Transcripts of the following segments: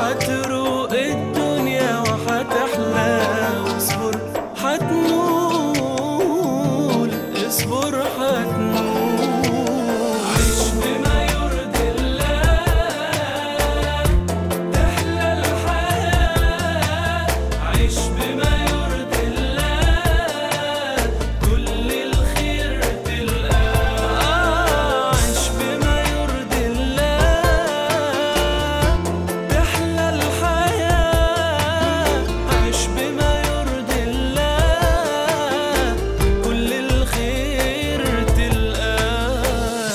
حتروق الدنيا وحتحلى واصبر حتنول اصبر حتنول عيش بما يرضي الله تحلى الحياة عيش بما يرضي الله كل الخير تلقاه عيش بما يرضي الله تحلى الحياة عيش بما يرضي الله كل الخير تلقاه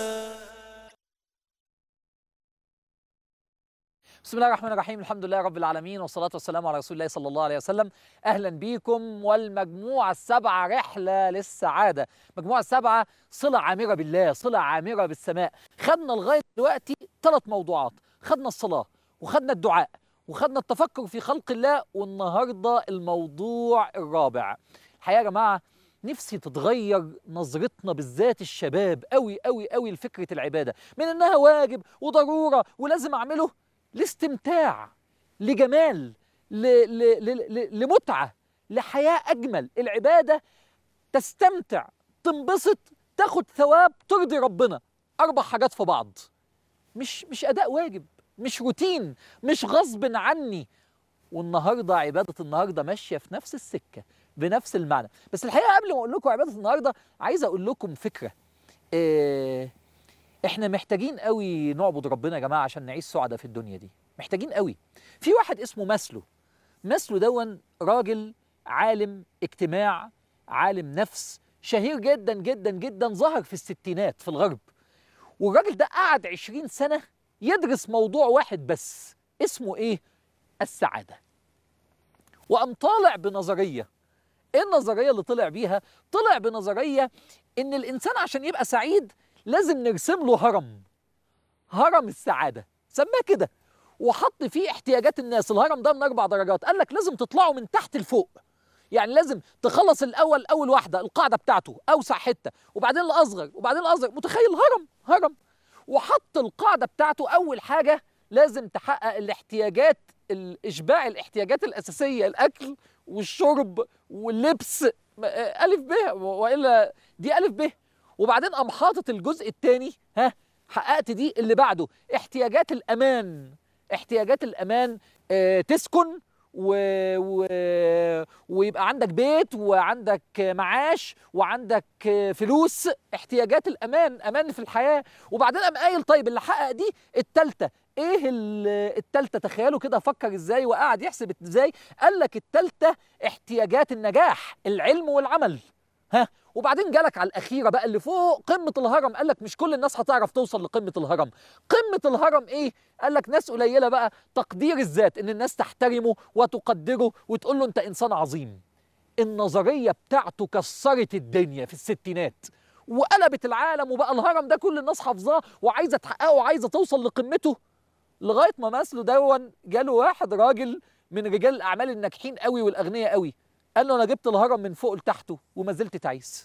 بسم الله الرحمن الرحيم الحمد لله رب العالمين والصلاة والسلام على رسول الله صلى الله عليه وسلم أهلا بيكم والمجموعة السبعة رحلة للسعادة مجموعة السبعة صلة عامرة بالله صلة عامرة بالسماء خدنا لغاية دلوقتي ثلاث موضوعات خدنا الصلاة وخدنا الدعاء وخدنا التفكر في خلق الله والنهاردة الموضوع الرابع الحقيقة يا جماعة نفسي تتغير نظرتنا بالذات الشباب قوي قوي قوي لفكرة العبادة من إنها واجب وضرورة ولازم أعمله لاستمتاع لجمال ل... ل... ل... ل... لمتعة لحياة أجمل العبادة تستمتع تنبسط تاخد ثواب ترضي ربنا أربع حاجات في بعض مش مش أداء واجب مش روتين مش غصب عني والنهارده عباده النهارده ماشيه في نفس السكه بنفس المعنى بس الحقيقه قبل ما اقول لكم عباده النهارده عايز اقول لكم فكره إيه احنا محتاجين قوي نعبد ربنا يا جماعه عشان نعيش سعداء في الدنيا دي محتاجين قوي في واحد اسمه مسلو مسلو دون راجل عالم اجتماع عالم نفس شهير جدا جدا جدا ظهر في الستينات في الغرب والراجل ده قعد عشرين سنة يدرس موضوع واحد بس اسمه ايه السعادة وقام طالع بنظرية ايه النظرية اللي طلع بيها طلع بنظرية ان الانسان عشان يبقى سعيد لازم نرسم له هرم هرم السعادة سماه كده وحط فيه احتياجات الناس الهرم ده من اربع درجات قال لك لازم تطلعوا من تحت لفوق يعني لازم تخلص الاول اول واحده القاعده بتاعته اوسع حته وبعدين الاصغر وبعدين الاصغر متخيل هرم هرم وحط القاعده بتاعته اول حاجه لازم تحقق الاحتياجات الاشباع الاحتياجات الاساسيه الاكل والشرب واللبس م- آه، الف ب والا دي الف ب وبعدين قام حاطط الجزء الثاني ها حققت دي اللي بعده احتياجات الامان احتياجات الامان آه، تسكن و... و... ويبقى عندك بيت وعندك معاش وعندك فلوس احتياجات الامان امان في الحياه وبعدين قام قايل طيب اللي حقق دي التالتة ايه ال- التالتة تخيلوا كده فكر ازاي وقعد يحسب ازاي قال لك التالتة احتياجات النجاح العلم والعمل ها وبعدين جالك على الاخيره بقى اللي فوق قمه الهرم قال لك مش كل الناس هتعرف توصل لقمه الهرم قمه الهرم ايه قال لك ناس قليله بقى تقدير الذات ان الناس تحترمه وتقدره وتقول له انت انسان عظيم النظريه بتاعته كسرت الدنيا في الستينات وقلبت العالم وبقى الهرم ده كل الناس حافظاه وعايزه تحققه وعايزه توصل لقمته لغايه ما مثله دون جاله واحد راجل من رجال الاعمال الناجحين قوي والاغنياء قوي قال له انا جبت الهرم من فوق لتحته وما زلت تعيس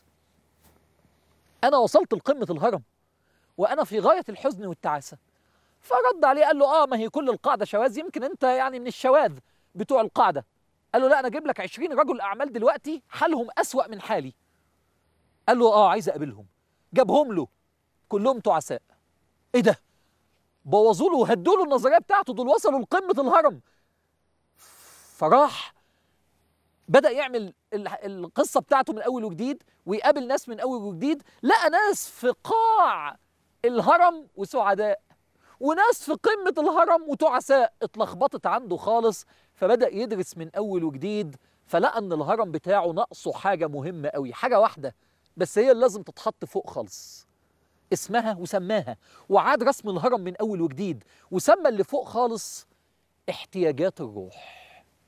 انا وصلت لقمه الهرم وانا في غايه الحزن والتعاسه فرد عليه قال له اه ما هي كل القاعده شواذ يمكن انت يعني من الشواذ بتوع القاعده قال له لا انا اجيب لك 20 رجل اعمال دلوقتي حالهم اسوا من حالي قال له اه عايز اقابلهم جابهم له كلهم تعساء ايه ده بوظوا له وهدوا له النظريه بتاعته دول وصلوا لقمه الهرم فراح بدأ يعمل ال- القصة بتاعته من أول وجديد ويقابل ناس من أول وجديد لقى ناس في قاع الهرم وسعداء وناس في قمة الهرم وتعساء اتلخبطت عنده خالص فبدأ يدرس من أول وجديد فلقى إن الهرم بتاعه ناقصه حاجة مهمة قوي حاجة واحدة بس هي اللي لازم تتحط فوق خالص اسمها وسماها وعاد رسم الهرم من أول وجديد وسمى اللي فوق خالص احتياجات الروح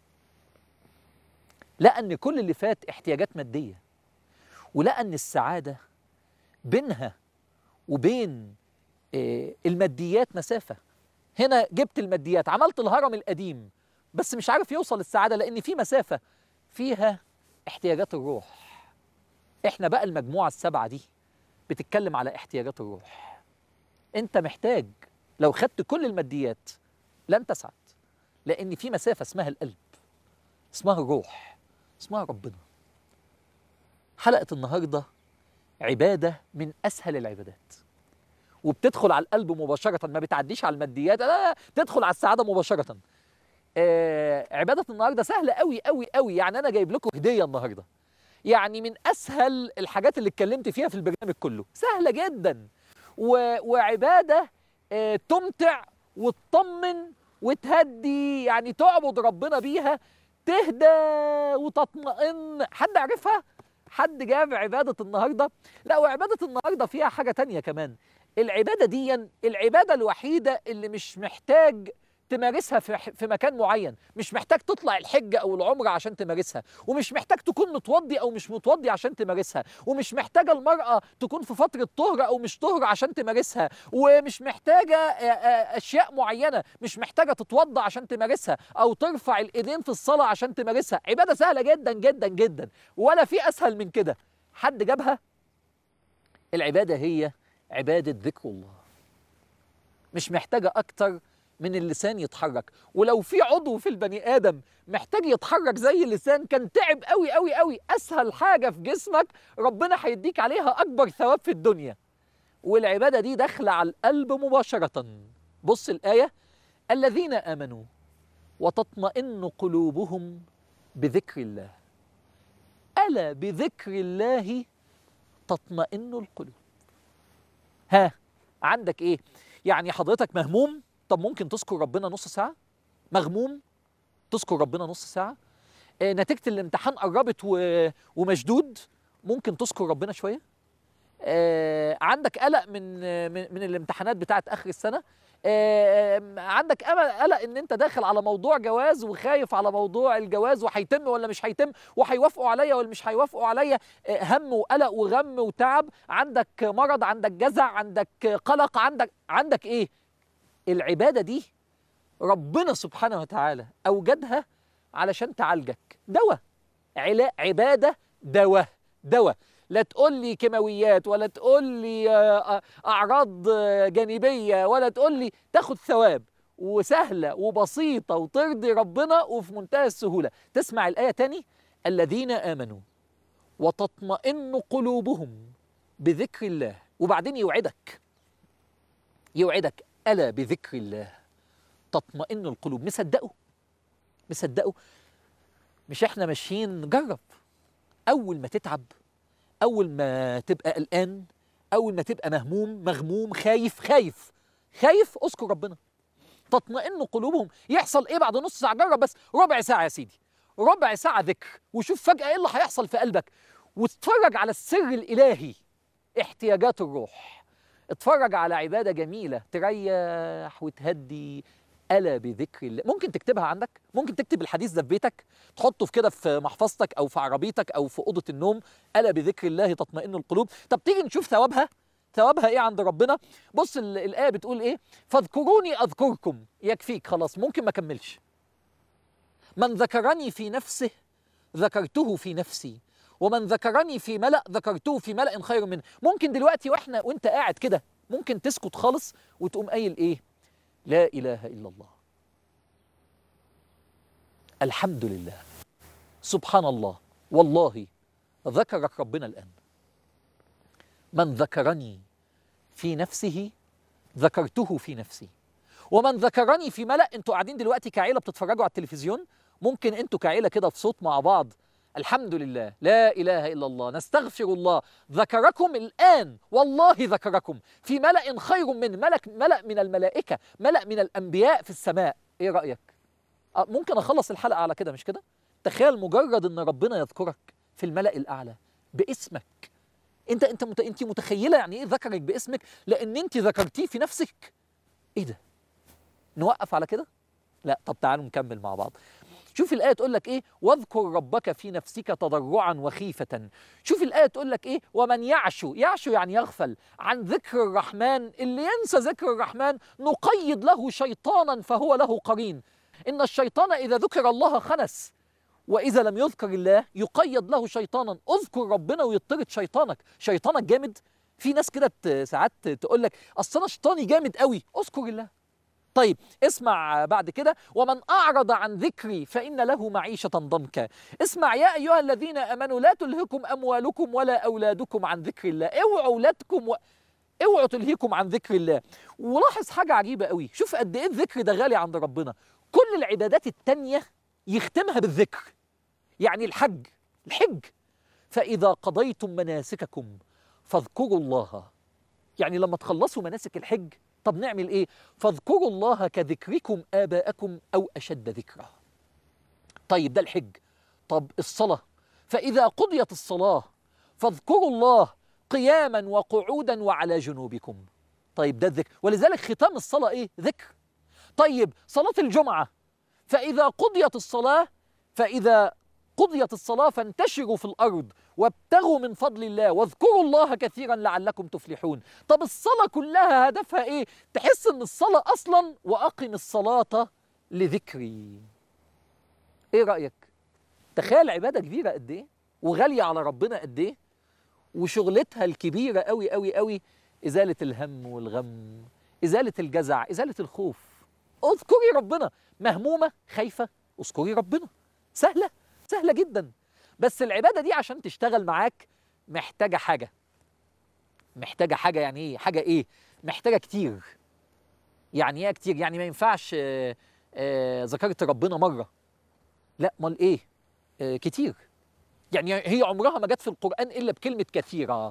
لقى ان كل اللي فات احتياجات ماديه ولقى ان السعاده بينها وبين آه، الماديات مسافه هنا جبت الماديات عملت الهرم القديم بس مش عارف يوصل للسعاده لان في مسافه فيها احتياجات الروح احنا بقى المجموعه السبعه دي بتتكلم على احتياجات الروح انت محتاج لو خدت كل الماديات لن تسعد لان في مسافه اسمها القلب اسمها الروح اسمها ربنا حلقه النهارده عباده من اسهل العبادات وبتدخل على القلب مباشره ما بتعديش على الماديات لا تدخل على السعاده مباشره آه عباده النهارده سهله قوي قوي قوي يعني انا جايب لكم هديه النهارده يعني من اسهل الحاجات اللي اتكلمت فيها في البرنامج كله سهله جدا و... وعباده آه تمتع وتطمن وتهدي يعني تعبد ربنا بيها تهدى وتطمئن حد عرفها حد جاب عباده النهارده لا وعباده النهارده فيها حاجه تانية كمان العباده دي العباده الوحيده اللي مش محتاج تمارسها في في مكان معين مش محتاج تطلع الحج او العمره عشان تمارسها ومش محتاج تكون متوضي او مش متوضي عشان تمارسها ومش محتاجه المراه تكون في فتره طهر او مش طهر عشان تمارسها ومش محتاجه اشياء معينه مش محتاجه تتوضا عشان تمارسها او ترفع الايدين في الصلاه عشان تمارسها عباده سهله جدا جدا جدا ولا في اسهل من كده حد جابها العباده هي عباده ذكر الله مش محتاجه اكتر من اللسان يتحرك ولو في عضو في البني ادم محتاج يتحرك زي اللسان كان تعب قوي قوي قوي اسهل حاجه في جسمك ربنا هيديك عليها اكبر ثواب في الدنيا والعباده دي داخله على القلب مباشره بص الايه الذين امنوا وتطمئن قلوبهم بذكر الله الا بذكر الله تطمئن القلوب ها عندك ايه يعني حضرتك مهموم طب ممكن تذكر ربنا نص ساعة؟ مغموم تذكر ربنا نص ساعة؟ آه نتيجة الامتحان قربت و... ومشدود ممكن تذكر ربنا شوية؟ آه عندك قلق من من, من الامتحانات بتاعت آخر السنة؟ آه عندك امل قلق ان انت داخل على موضوع جواز وخايف على موضوع الجواز وهيتم ولا مش هيتم وهيوافقوا عليا ولا مش هيوافقوا عليا آه هم وقلق وغم وتعب عندك مرض عندك جزع عندك قلق عندك عندك ايه العباده دي ربنا سبحانه وتعالى اوجدها علشان تعالجك دواء علا عباده دواء دواء لا تقول لي كيماويات ولا تقول لي اعراض جانبيه ولا تقول لي تاخد ثواب وسهله وبسيطه وترضي ربنا وفي منتهى السهوله تسمع الايه تاني الذين امنوا وتطمئن قلوبهم بذكر الله وبعدين يوعدك يوعدك ألا بذكر الله تطمئن القلوب مصدقه مصدقه مش احنا ماشيين جرب أول ما تتعب أول ما تبقى قلقان أول ما تبقى مهموم مغموم خايف خايف خايف اذكر ربنا تطمئن قلوبهم يحصل ايه بعد نص ساعة جرب بس ربع ساعة يا سيدي ربع ساعة ذكر وشوف فجأة ايه اللي هيحصل في قلبك وتتفرج على السر الإلهي احتياجات الروح اتفرج على عباده جميله تريح وتهدي الا بذكر الله ممكن تكتبها عندك ممكن تكتب الحديث ده في بيتك تحطه في كده في محفظتك او في عربيتك او في اوضه النوم الا بذكر الله تطمئن القلوب طب تيجي نشوف ثوابها ثوابها ايه عند ربنا بص الايه بتقول ايه فاذكروني اذكركم يكفيك خلاص ممكن ما اكملش من ذكرني في نفسه ذكرته في نفسي ومن ذكرني في ملأ ذكرته في ملأ خير منه ممكن دلوقتي واحنا وانت قاعد كده ممكن تسكت خالص وتقوم قايل ايه لا اله الا الله الحمد لله سبحان الله والله ذكرك ربنا الان من ذكرني في نفسه ذكرته في نفسي ومن ذكرني في ملأ انتوا قاعدين دلوقتي كعيله بتتفرجوا على التلفزيون ممكن انتوا كعيله كده في صوت مع بعض الحمد لله لا اله الا الله نستغفر الله ذكركم الان والله ذكركم في ملأ خير من ملك ملأ من الملائكه ملأ من الانبياء في السماء ايه رايك آه ممكن اخلص الحلقه على كده مش كده تخيل مجرد ان ربنا يذكرك في الملأ الاعلى باسمك انت انت مت... انت متخيله يعني ايه ذكرك باسمك لان انت ذكرتيه في نفسك ايه ده نوقف على كده لا طب تعالوا نكمل مع بعض شوف الآية تقول لك إيه واذكر ربك في نفسك تضرعا وخيفة شوف الآية تقول لك إيه ومن يعشو يعشو يعني يغفل عن ذكر الرحمن اللي ينسى ذكر الرحمن نقيد له شيطانا فهو له قرين إن الشيطان إذا ذكر الله خنس وإذا لم يذكر الله يقيد له شيطانا اذكر ربنا ويطرد شيطانك شيطانك جامد في ناس كده ساعات تقول لك أصل أنا شيطاني جامد قوي اذكر الله طيب اسمع بعد كده ومن أعرض عن ذكري فإن له معيشة ضنكا اسمع يا أيها الذين أمنوا لا تلهكم أموالكم ولا أولادكم عن ذكر الله اوعوا أولادكم و... اوعوا تلهيكم عن ذكر الله ولاحظ حاجة عجيبة قوي شوف قد إيه الذكر ده غالي عند ربنا كل العبادات التانية يختمها بالذكر يعني الحج الحج فإذا قضيتم مناسككم فاذكروا الله يعني لما تخلصوا مناسك الحج طب نعمل ايه فاذكروا الله كذكركم آباءكم أو أشد ذكرا طيب ده الحج طب الصلاة فإذا قضيت الصلاة فاذكروا الله قياما وقعودا وعلى جنوبكم طيب ده الذكر ولذلك ختام الصلاة ايه ذكر طيب صلاة الجمعة فإذا قضيت الصلاة فإذا قضيت الصلاة فانتشروا في الأرض وابتغوا من فضل الله واذكروا الله كثيرا لعلكم تفلحون طب الصلاة كلها هدفها ايه تحس ان الصلاة اصلا واقم الصلاة لذكري ايه رأيك تخيل عبادة كبيرة قد ايه وغالية على ربنا قد ايه وشغلتها الكبيرة قوي قوي قوي إزالة الهم والغم إزالة الجزع إزالة الخوف اذكري ربنا مهمومة خايفة اذكري ربنا سهلة سهلة جدا بس العبادة دي عشان تشتغل معاك محتاجة حاجة محتاجة حاجة يعني ايه حاجة ايه محتاجة كتير يعني ايه كتير يعني ما ينفعش آه، آه، ذكرت ربنا مرة لا امال ايه آه، كتير يعني هي عمرها ما جت في القرآن إلا بكلمة كثيرة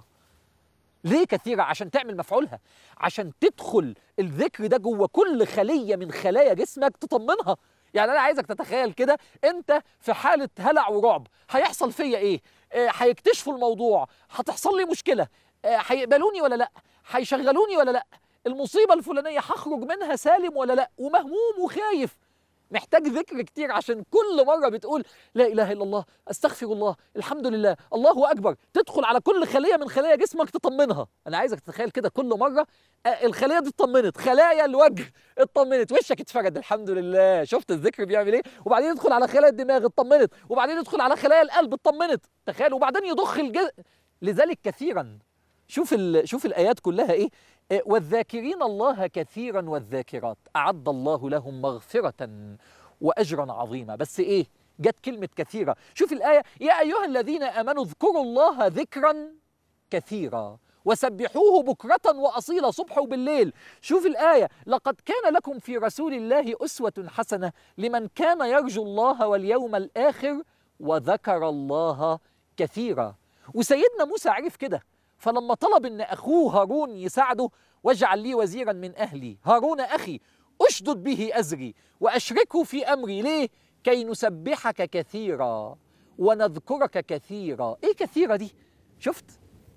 ليه كثيرة؟ عشان تعمل مفعولها عشان تدخل الذكر ده جوه كل خلية من خلايا جسمك تطمنها يعني أنا عايزك تتخيل كده أنت في حالة هلع ورعب هيحصل فيا إيه؟ آه، هيكتشفوا الموضوع هتحصل لي مشكلة آه، هيقبلوني ولا لأ؟ هيشغلوني ولا لأ؟ المصيبة الفلانية هخرج منها سالم ولا لأ؟ ومهموم وخايف محتاج ذكر كتير عشان كل مرة بتقول لا إله إلا الله أستغفر الله الحمد لله الله أكبر تدخل على كل خلية من خلايا جسمك تطمنها أنا عايزك تتخيل كده كل مرة آه، الخلية دي اطمنت خلايا الوجه اطمنت وشك اتفرد الحمد لله شفت الذكر بيعمل ايه وبعدين يدخل على خلايا الدماغ اطمنت وبعدين يدخل على خلايا القلب اطمنت تخيل وبعدين يضخ الجزء لذلك كثيرا شوف ال... شوف الايات كلها ايه آه، والذاكرين الله كثيرا والذاكرات اعد الله لهم مغفره واجرا عظيما بس ايه جت كلمه كثيره شوف الايه يا ايها الذين امنوا اذكروا الله ذكرا كثيرا وسبحوه بكرة وأصيلا صبح وبالليل شوف الآية لقد كان لكم في رسول الله أسوة حسنة لمن كان يرجو الله واليوم الآخر وذكر الله كثيرا وسيدنا موسى عرف كده فلما طلب ان اخوه هارون يساعده واجعل لي وزيرا من اهلي هارون اخي اشدد به ازري واشركه في امري ليه كي نسبحك كثيرا ونذكرك كثيرا ايه كثيرة دي شفت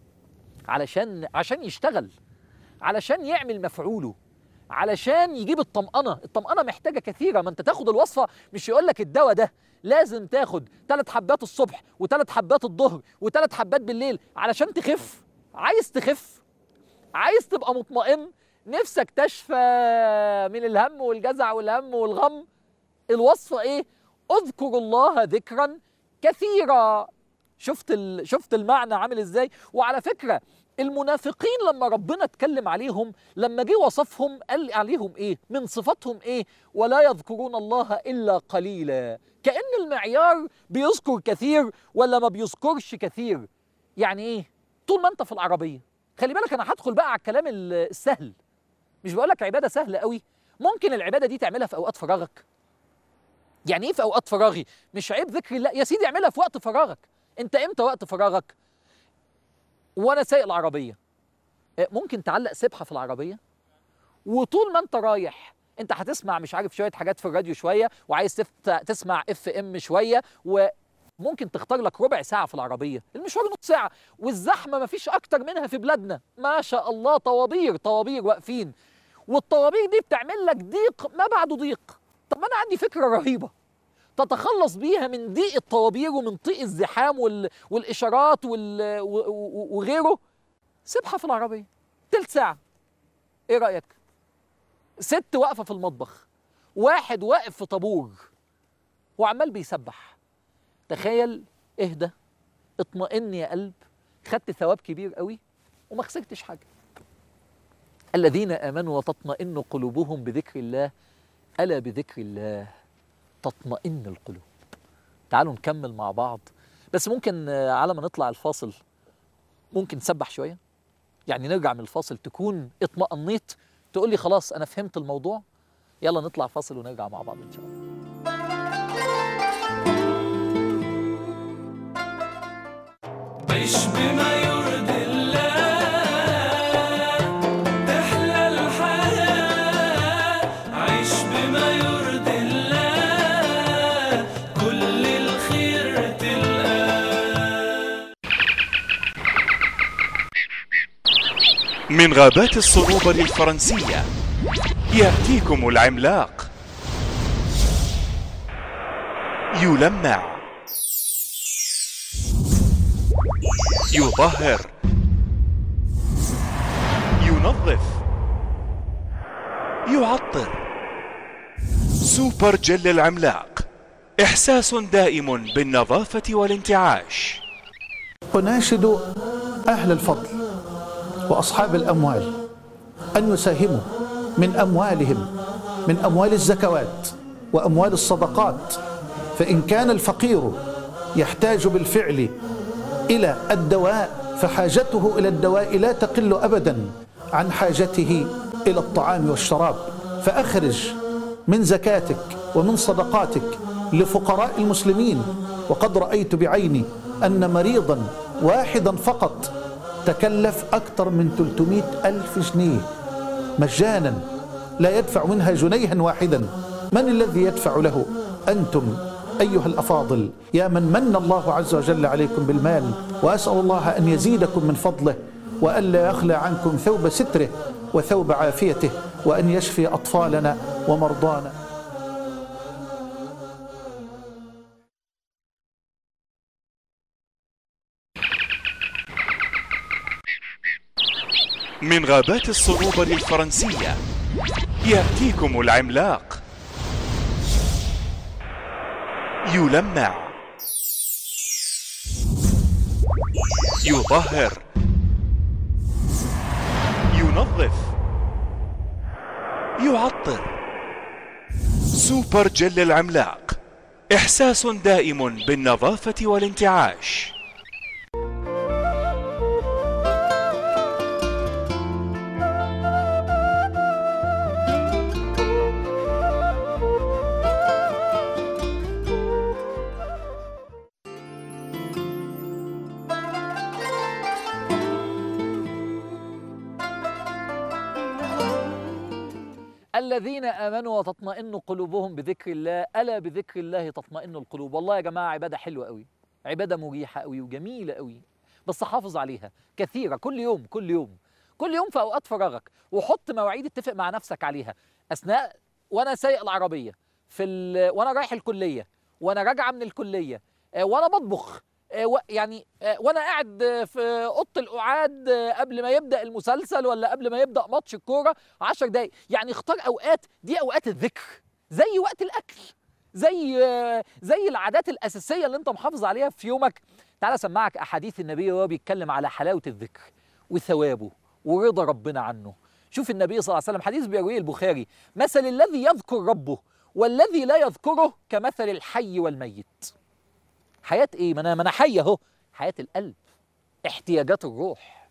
علشان عشان يشتغل علشان يعمل مفعوله علشان يجيب الطمأنة الطمأنة محتاجة كثيرة ما انت تاخد الوصفة مش يقول لك الدواء ده لازم تاخد ثلاث حبات الصبح وثلاث حبات الظهر وثلاث حبات بالليل علشان تخف عايز تخف عايز تبقى مطمئن نفسك تشفى من الهم والجزع والهم والغم الوصفة ايه اذكر الله ذكرا كثيرا شفت ال... شفت المعنى عامل ازاي وعلى فكرة المنافقين لما ربنا اتكلم عليهم لما جه وصفهم قال عليهم ايه من صفاتهم ايه ولا يذكرون الله الا قليلا كأن المعيار بيذكر كثير ولا ما بيذكرش كثير يعني ايه طول ما انت في العربية خلي بالك انا هدخل بقى على الكلام ال- السهل مش بقول لك عبادة سهلة قوي ممكن العبادة دي تعملها في اوقات فراغك يعني ايه في اوقات فراغي مش عيب ذكر الله يا سيدي اعملها في وقت فراغك انت امتى وقت فراغك وانا سايق العربيه آه، ممكن تعلق سبحه في العربيه وطول ما انت رايح انت هتسمع مش عارف شويه حاجات في الراديو شويه وعايز تفت- تسمع اف ام شويه وممكن تختار لك ربع ساعه في العربيه المشوار نص ساعه والزحمه ما فيش اكتر منها في بلادنا ما شاء الله طوابير طوابير واقفين والطوابير دي بتعمل لك ضيق ما بعده ضيق طب ما انا عندي فكره رهيبه تتخلص بيها من ضيق الطوابير ومن ضيق الزحام وال... والاشارات وال... و... و... وغيره سيبها في العربيه تلت ساعه ايه رايك ست واقفه في المطبخ واحد واقف في طابور وعمال بيسبح تخيل اهدى اطمئن يا قلب خدت ثواب كبير قوي وما خسرتش حاجه الذين امنوا وتطمئن قلوبهم بذكر الله الا بذكر الله تطمئن القلوب تعالوا نكمل مع بعض بس ممكن آه، على ما نطلع الفاصل ممكن نسبح شويه يعني نرجع من الفاصل تكون اطمأنيت تقول لي خلاص انا فهمت الموضوع يلا نطلع فاصل ونرجع مع بعض ان شاء الله عيش بما يرضي الله تحلى الحياة عيش بما يرضي الله كل الخير تلقاه من غابات الصنوبر الفرنسية يأتيكم العملاق يلمع يطهر ينظف يعطر سوبر جل العملاق إحساس دائم بالنظافة والانتعاش أناشد أهل الفضل وأصحاب الأموال أن يساهموا من أموالهم من أموال الزكوات وأموال الصدقات فإن كان الفقير يحتاج بالفعل إلى الدواء فحاجته إلى الدواء لا تقل أبدا عن حاجته إلى الطعام والشراب فأخرج من زكاتك ومن صدقاتك لفقراء المسلمين وقد رأيت بعيني أن مريضا واحدا فقط تكلف أكثر من 300 ألف جنيه مجانا لا يدفع منها جنيها واحدا من الذي يدفع له أنتم أيها الأفاضل يا من من الله عز وجل عليكم بالمال وأسأل الله أن يزيدكم من فضله وألا يخلى عنكم ثوب ستره وثوب عافيته وأن يشفي أطفالنا ومرضانا من غابات الصنوبر الفرنسية يأتيكم العملاق يلمع يطهر ينظف يعطر سوبر جل العملاق إحساس دائم بالنظافة والانتعاش الذين امنوا وتطمئن قلوبهم بذكر الله الا بذكر الله تطمئن القلوب والله يا جماعه عباده حلوه قوي عباده مريحه قوي وجميله قوي بس حافظ عليها كثيره كل يوم كل يوم كل يوم في اوقات فراغك وحط مواعيد اتفق مع نفسك عليها اثناء وانا سايق العربيه في ال... وانا رايح الكليه وانا راجعه من الكليه آه، وانا بطبخ آه، و- يعني آه، وانا قاعد آه، في اوضه القعاد آه، قبل ما يبدا المسلسل ولا قبل ما يبدا ماتش الكوره 10 دقايق يعني اختار اوقات دي اوقات الذكر زي وقت الاكل زي آه، زي العادات الاساسيه اللي انت محافظ عليها في يومك تعال اسمعك احاديث النبي وهو بيتكلم على حلاوه الذكر وثوابه ورضا ربنا عنه شوف النبي صلى الله عليه وسلم حديث بيرويه البخاري مثل الذي يذكر ربه والذي لا يذكره كمثل الحي والميت حياة ايه؟ ما انا ما انا حي اهو حياة القلب احتياجات الروح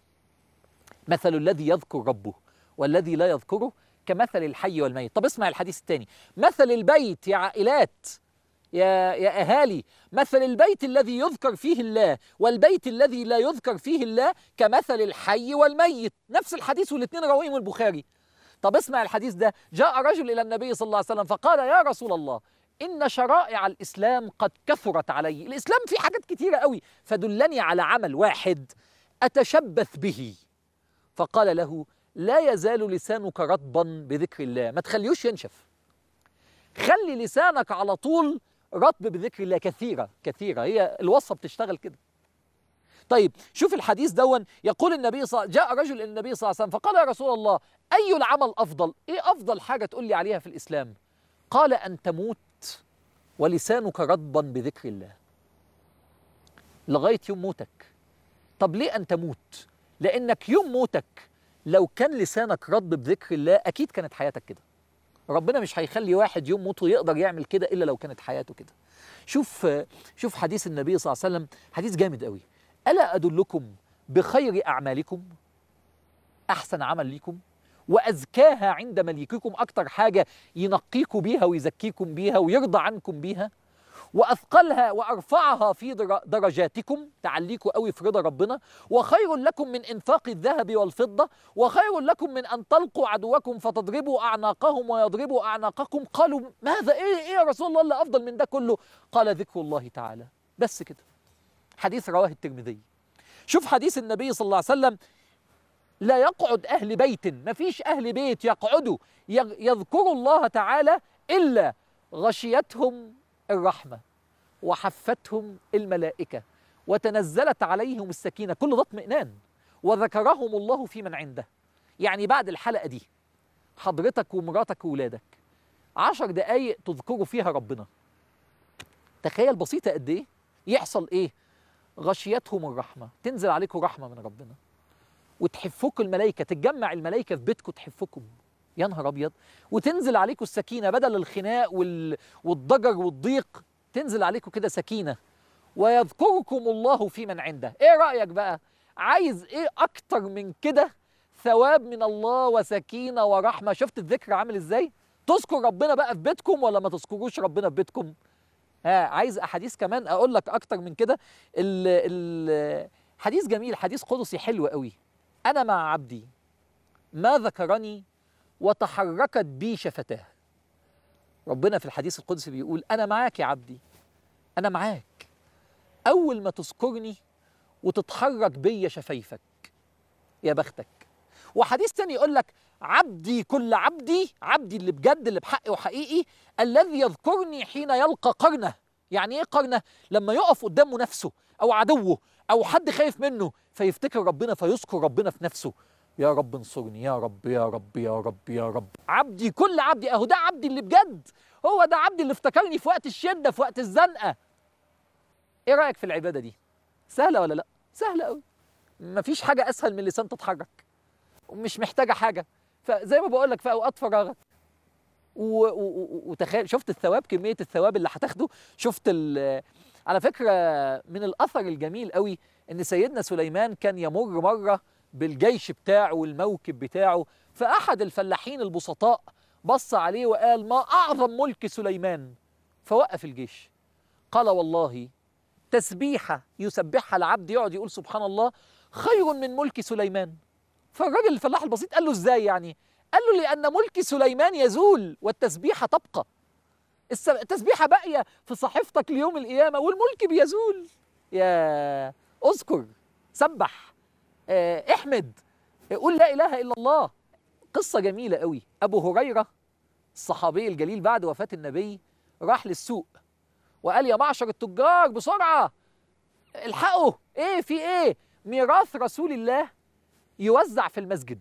مثل الذي يذكر ربه والذي لا يذكره كمثل الحي والميت طب اسمع الحديث الثاني مثل البيت يا عائلات يا يا اهالي مثل البيت الذي يذكر فيه الله والبيت الذي لا يذكر فيه الله كمثل الحي والميت نفس الحديث والاثنين روايهم البخاري طب اسمع الحديث ده جاء رجل الى النبي صلى الله عليه وسلم فقال يا رسول الله ان شرائع الاسلام قد كثرت علي الاسلام فيه حاجات كتيره قوي فدلني على عمل واحد اتشبث به فقال له لا يزال لسانك رطبا بذكر الله ما تخليهوش ينشف خلي لسانك على طول رطب بذكر الله كثيرة كثيرة هي الوصفة بتشتغل كده طيب شوف الحديث دون يقول النبي صلى جاء رجل الى النبي صلى الله عليه وسلم فقال يا رسول الله اي العمل افضل ايه افضل حاجه تقول لي عليها في الاسلام قال ان تموت ولسانك رطبا بذكر الله لغايه يوم موتك طب ليه ان تموت لانك يوم موتك لو كان لسانك رد بذكر الله اكيد كانت حياتك كده ربنا مش هيخلي واحد يوم موته يقدر يعمل كده الا لو كانت حياته كده شوف شوف حديث النبي صلى الله عليه وسلم حديث جامد قوي الا ادلكم بخير اعمالكم احسن عمل ليكم وازكاها عند مليككم اكتر حاجه ينقيكم بيها ويزكيكم بيها ويرضى عنكم بيها واثقلها وارفعها في در- درجاتكم تعليكم قوي في رضا ربنا وخير لكم من انفاق الذهب والفضه وخير لكم من ان تلقوا عدوكم فتضربوا اعناقهم ويضربوا اعناقكم قالوا ماذا ايه ايه يا رسول الله اللي افضل من ده كله قال ذكر الله تعالى بس كده حديث رواه الترمذي شوف حديث النبي صلى الله عليه وسلم لا يقعد أهل بيت ما فيش أهل بيت يقعدوا يغ- يذكروا الله تعالى إلا غشيتهم الرحمة وحفتهم الملائكة وتنزلت عليهم السكينة كل ده اطمئنان وذكرهم الله في من عنده يعني بعد الحلقة دي حضرتك ومراتك وولادك عشر دقايق تذكروا فيها ربنا تخيل بسيطة قد إيه يحصل إيه غشيتهم الرحمة تنزل عليكم رحمة من ربنا وتحفكم الملائكة تتجمع الملائكة في بيتكم تحفكم يا نهار أبيض وتنزل عليكم السكينة بدل الخناق وال... والضجر والضيق تنزل عليكم كده سكينة ويذكركم الله في من عنده ايه رأيك بقى عايز ايه اكتر من كده ثواب من الله وسكينة ورحمة شفت الذكر عامل ازاي تذكر ربنا بقى في بيتكم ولا ما تذكروش ربنا في بيتكم ها عايز احاديث كمان اقول لك اكتر من كده ال ال حديث جميل حديث قدسي حلو قوي انا مع عبدي ما ذكرني وتحركت بي شفتاه ربنا في الحديث القدسي بيقول انا معاك يا عبدي انا معاك اول ما تذكرني وتتحرك بيا شفايفك يا بختك وحديث تاني يقول لك عبدي كل عبدي عبدي اللي بجد اللي بحق وحقيقي الذي يذكرني حين يلقى قرنه يعني ايه قرنه لما يقف قدامه نفسه او عدوه او حد خايف منه فيفتكر ربنا فيذكر ربنا في نفسه يا رب انصرني يا رب يا رب يا رب يا رب عبدي كل عبدي اهو ده عبدي اللي بجد هو ده عبدي اللي افتكرني في وقت الشده في وقت الزنقه ايه رايك في العباده دي سهله ولا لا سهله قوي مفيش حاجه اسهل من لسان تتحرك ومش محتاجه حاجه فزي ما بقول لك في اوقات فراغك و- و- و- وتخيل شفت الثواب كميه الثواب اللي هتاخده شفت ال- على فكره من الاثر الجميل قوي ان سيدنا سليمان كان يمر مره بالجيش بتاعه والموكب بتاعه فاحد الفلاحين البسطاء بص عليه وقال ما اعظم ملك سليمان فوقف الجيش قال والله تسبيحه يسبحها العبد يقعد يقول سبحان الله خير من ملك سليمان فالراجل الفلاح البسيط قال له ازاي يعني قال له لان ملك سليمان يزول والتسبيحه تبقى الس- التسبيحه باقيه في صحيفتك ليوم القيامه والملك بيزول يا اذكر سبح آه، احمد آه، قول لا اله الا الله قصه جميله قوي ابو هريره الصحابي الجليل بعد وفاه النبي راح للسوق وقال يا معشر التجار بسرعه الحقوا ايه في ايه ميراث رسول الله يوزع في المسجد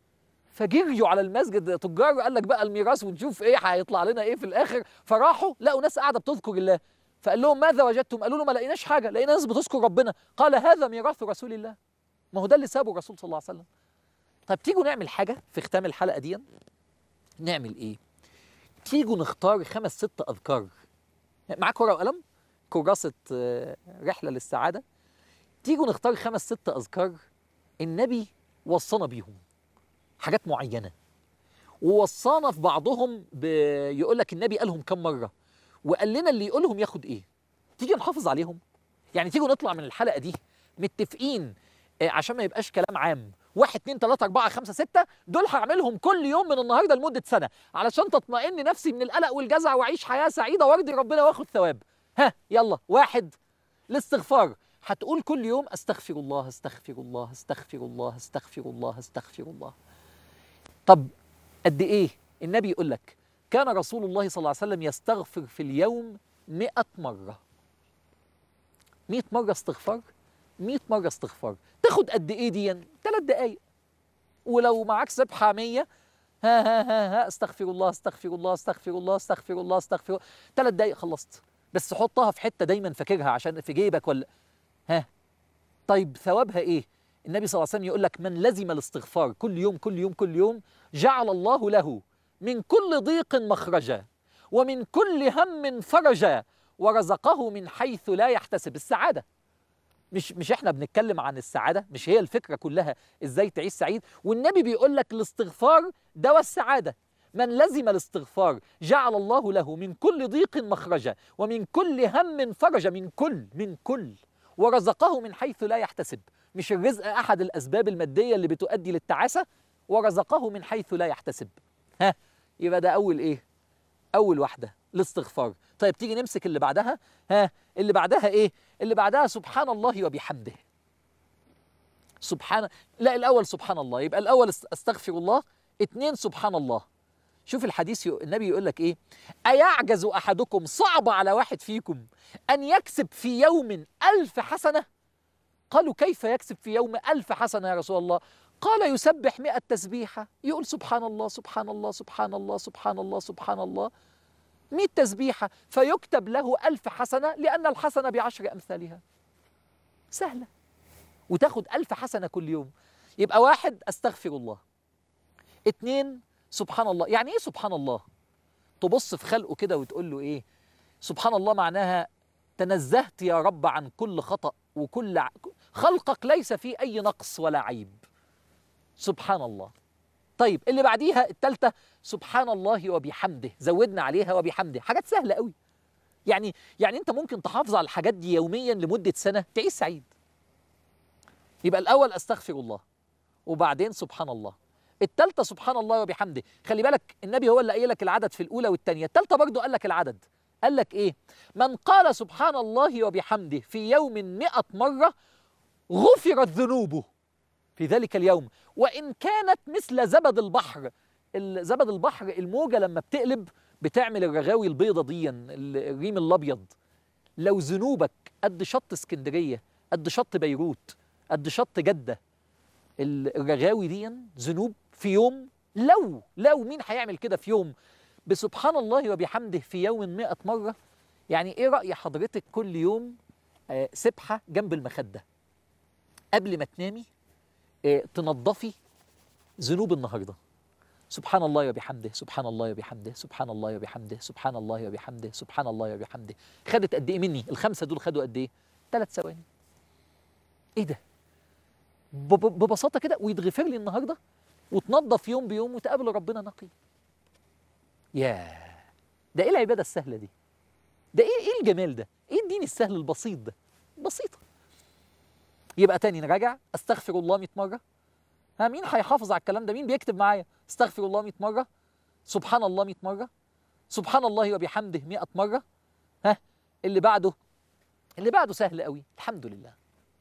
فجريوا على المسجد تجار قال لك بقى الميراث ونشوف ايه هيطلع لنا ايه في الاخر فراحوا لقوا ناس قاعده بتذكر الله فقال لهم ماذا وجدتم قالوا له ما لقيناش حاجه لقينا ناس بتذكر ربنا قال هذا ميراث رسول الله ما هو ده اللي سابه الرسول صلى الله عليه وسلم طيب تيجوا نعمل حاجه في ختام الحلقه دي نعمل ايه تيجوا نختار خمس ست اذكار معاك ورقه وقلم كراسه آه، رحله للسعاده تيجوا نختار خمس ست اذكار النبي وصانا بيهم حاجات معينه ووصانا في بعضهم بيقول لك النبي قالهم كم مره وقال لنا اللي يقولهم ياخد ايه تيجي نحافظ عليهم يعني تيجوا نطلع من الحلقه دي متفقين آه، عشان ما يبقاش كلام عام واحد اتنين تلاته اربعه خمسه سته دول هعملهم كل يوم من النهارده لمده سنه علشان تطمئن نفسي من القلق والجزع واعيش حياه سعيده وارضي ربنا واخد ثواب ها يلا واحد الاستغفار هتقول كل يوم استغفر الله استغفر الله استغفر الله استغفر الله استغفر الله طب قد ايه النبي يقول لك كان رسول الله صلى الله عليه وسلم يستغفر في اليوم مئة مرة مئة مرة استغفار مئة مرة استغفار تاخد قد ايه دي ثلاث دقايق ولو معاك سبحة مية ها ها ها ها استغفر الله استغفر الله استغفر الله استغفر الله استغفر الله ثلاث دقايق خلصت بس حطها في حتة دايما فاكرها عشان في جيبك ولا ها طيب ثوابها ايه النبي صلى الله عليه وسلم يقول لك من لزم الاستغفار كل يوم كل يوم كل يوم جعل الله له من كل ضيق مخرجا ومن كل هم فرجا ورزقه من حيث لا يحتسب السعاده مش مش احنا بنتكلم عن السعاده مش هي الفكره كلها ازاي تعيش سعيد والنبي بيقول لك الاستغفار دواء السعاده من لزم الاستغفار جعل الله له من كل ضيق مخرجا ومن كل هم فرجا من كل من كل ورزقه من حيث لا يحتسب مش الرزق احد الاسباب الماديه اللي بتؤدي للتعاسه ورزقه من حيث لا يحتسب ها يبقى ده اول ايه اول واحده الاستغفار طيب تيجي نمسك اللي بعدها ها اللي بعدها ايه اللي بعدها سبحان الله وبحمده سبحان لا الاول سبحان الله يبقى الاول است- استغفر الله اتنين سبحان الله شوف الحديث يق- النبي يقول لك ايه ايعجز احدكم صعب على واحد فيكم ان يكسب في يوم الف حسنه قالوا كيف يكسب في يوم ألف حسنة يا رسول الله قال يسبح مئة تسبيحة يقول سبحان الله سبحان الله سبحان الله سبحان الله سبحان الله مئة تسبيحة فيكتب له ألف حسنة لأن الحسنة بعشر أمثالها سهلة وتاخد ألف حسنة كل يوم يبقى واحد أستغفر الله اتنين سبحان الله يعني إيه سبحان الله تبص في خلقه كده وتقول له إيه سبحان الله معناها تنزهت يا رب عن كل خطأ وكل ع... خلقك ليس فيه أي نقص ولا عيب سبحان الله طيب اللي بعديها التالتة سبحان الله وبحمده زودنا عليها وبحمده حاجات سهلة قوي يعني يعني انت ممكن تحافظ على الحاجات دي يوميا لمدة سنة تعيش سعيد يبقى الأول أستغفر الله وبعدين سبحان الله التالتة سبحان الله وبحمده خلي بالك النبي هو اللي قايل لك العدد في الأولى والتانية التالتة برضو قال لك العدد قال لك إيه من قال سبحان الله وبحمده في يوم مئة مرة غفرت ذنوبه في ذلك اليوم وإن كانت مثل زبد البحر ال- زبد البحر الموجة لما بتقلب بتعمل الرغاوي البيضة دي ال- الريم الأبيض لو ذنوبك قد شط اسكندرية قد شط بيروت قد شط جدة ال- الرغاوي دي ذنوب في يوم لو لو مين هيعمل كده في يوم بسبحان الله وبحمده في يوم مئة مرة يعني ايه رأي حضرتك كل يوم آه، سبحة جنب المخدة قبل ما تنامي آه، تنظفي ذنوب النهارده سبحان الله وبحمده سبحان الله وبحمده سبحان الله وبحمده سبحان الله وبحمده سبحان الله وبحمده خدت قد ايه مني الخمسه دول خدوا قد ايه ثلاث ثواني ايه ده ب- ب- ببساطه كده ويتغفر لي النهارده وتنظف يوم بيوم وتقابل ربنا نقي ياه ده ايه العباده السهله دي ده ايه ايه الجمال ده ايه الدين السهل البسيط ده بسيطه يبقى تاني نراجع استغفر الله 100 مره ها مين هيحافظ على الكلام ده مين بيكتب معايا استغفر الله 100 مره سبحان الله 100 مره سبحان الله وبحمده 100 مره ها اللي بعده اللي بعده سهل قوي الحمد لله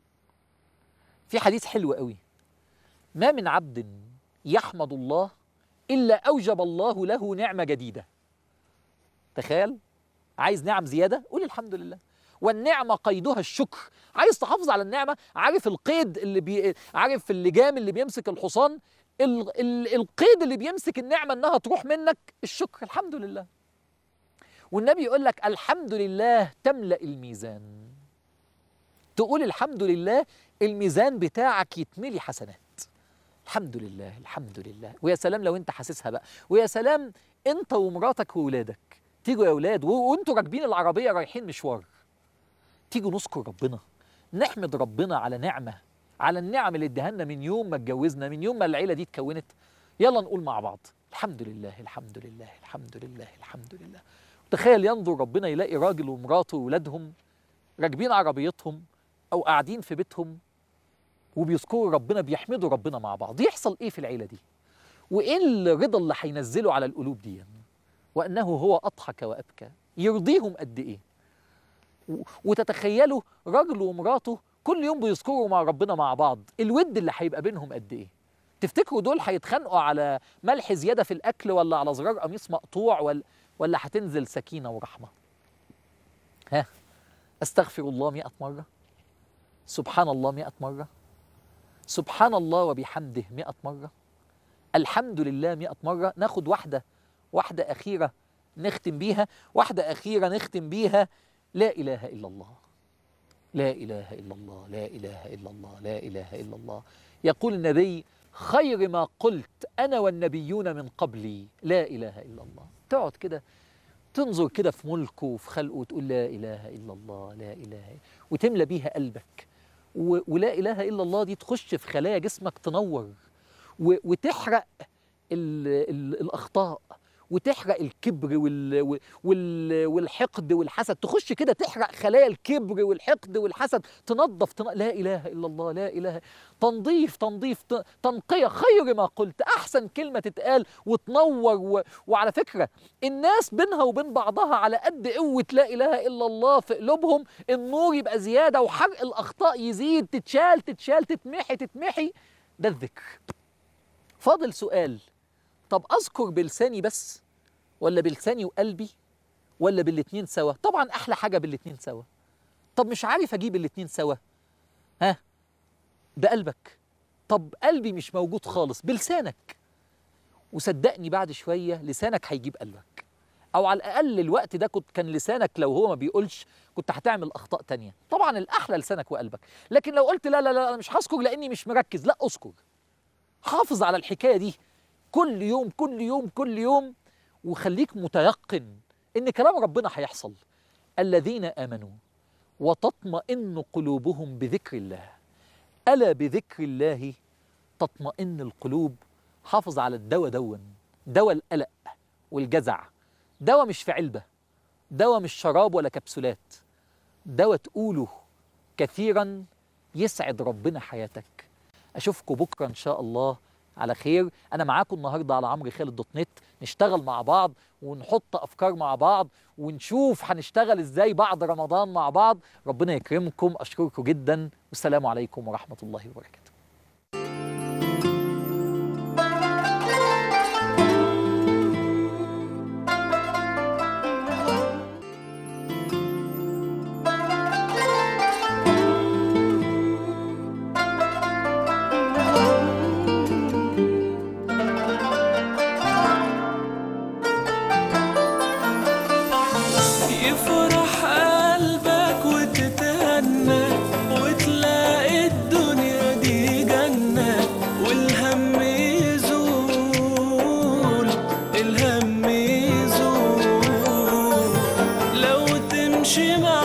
في حديث حلو قوي ما من عبد يحمد الله الا اوجب الله له نعمه جديده تخيل عايز نعم زياده قول الحمد لله والنعمه قيدها الشكر عايز تحافظ على النعمه عارف القيد اللي بي... عارف اللجام اللي بيمسك الحصان ال... ال... القيد اللي بيمسك النعمه انها تروح منك الشكر الحمد لله والنبي يقول لك الحمد لله تملا الميزان تقول الحمد لله الميزان بتاعك يتملي حسنات الحمد لله الحمد لله ويا سلام لو انت حاسسها بقى ويا سلام انت ومراتك واولادك تيجوا يا اولاد و- وانتوا راكبين العربيه رايحين مشوار تيجوا نذكر ربنا نحمد ربنا على نعمه على النعم اللي اداها لنا من يوم ما اتجوزنا من يوم ما العيله دي اتكونت يلا نقول مع بعض الحمد لله الحمد لله الحمد لله الحمد لله تخيل ينظر ربنا يلاقي راجل ومراته واولادهم راكبين عربيتهم او قاعدين في بيتهم وبيذكروا ربنا بيحمدوا ربنا مع بعض يحصل ايه في العيله دي وايه الرضا اللي هينزله على القلوب دي وانه هو اضحك وابكى يرضيهم قد ايه و- وتتخيلوا راجل ومراته كل يوم بيذكروا مع ربنا مع بعض الود اللي هيبقى بينهم قد ايه تفتكروا دول هيتخانقوا على ملح زياده في الاكل ولا على زرار قميص مقطوع ولا ولا هتنزل سكينه ورحمه ها استغفر الله مئة مره سبحان الله مئة مره سبحان الله وبحمده مئة مرة الحمد لله مئة مرة ناخد واحدة واحدة أخيرة نختم بيها واحدة أخيرة نختم بيها لا إله إلا الله لا إله إلا الله لا إله إلا الله لا إله إلا الله يقول النبي خير ما قلت أنا والنبيون من قبلي لا إله إلا الله تقعد كده تنظر كده في ملكه وفي خلقه وتقول لا إله إلا الله لا إله إلا وتملى بيها قلبك و- ولا إله إلا الله دي تخش في خلايا جسمك تنور و- وتحرق ال ال الأخطاء وتحرق الكبر وال وال والحقد والحسد تخش كده تحرق خلايا الكبر والحقد والحسد تنظف تن... لا اله الا الله لا اله تنظيف تنظيف ت- تنقيه خير ما قلت احسن كلمه تتقال وتنور و... وعلى فكره الناس بينها وبين بعضها على قد قوه لا اله الا الله في قلوبهم النور يبقى زياده وحرق الاخطاء يزيد تتشال تتشال تتمحي تتمحي ده الذكر فاضل سؤال طب اذكر بلساني بس ولا بلساني وقلبي ولا بالاتنين سوا طبعا احلى حاجه بالاتنين سوا طب مش عارف اجيب الاتنين سوا ها بقلبك طب قلبي مش موجود خالص بلسانك وصدقني بعد شويه لسانك هيجيب قلبك او على الاقل الوقت ده كنت كان لسانك لو هو ما بيقولش كنت هتعمل اخطاء تانية طبعا الاحلى لسانك وقلبك لكن لو قلت لا لا لا انا مش هذكر لاني مش مركز لا اذكر حافظ على الحكايه دي كل يوم كل يوم كل يوم وخليك متيقن ان كلام ربنا هيحصل الذين امنوا وتطمئن قلوبهم بذكر الله الا بذكر الله تطمئن القلوب حافظ على الدواء دون دواء القلق والجزع دواء مش في علبه دواء مش شراب ولا كبسولات دواء تقوله كثيرا يسعد ربنا حياتك اشوفكم بكره ان شاء الله على خير انا معاكم النهارده على عمرو خالد دوت نت نشتغل مع بعض ونحط افكار مع بعض ونشوف هنشتغل ازاي بعد رمضان مع بعض ربنا يكرمكم اشكركم جدا والسلام عليكم ورحمه الله وبركاته يفرح قلبك وتتهنى وتلاقي الدنيا دي جنة والهم يزول الهم يزول لو تمشي مع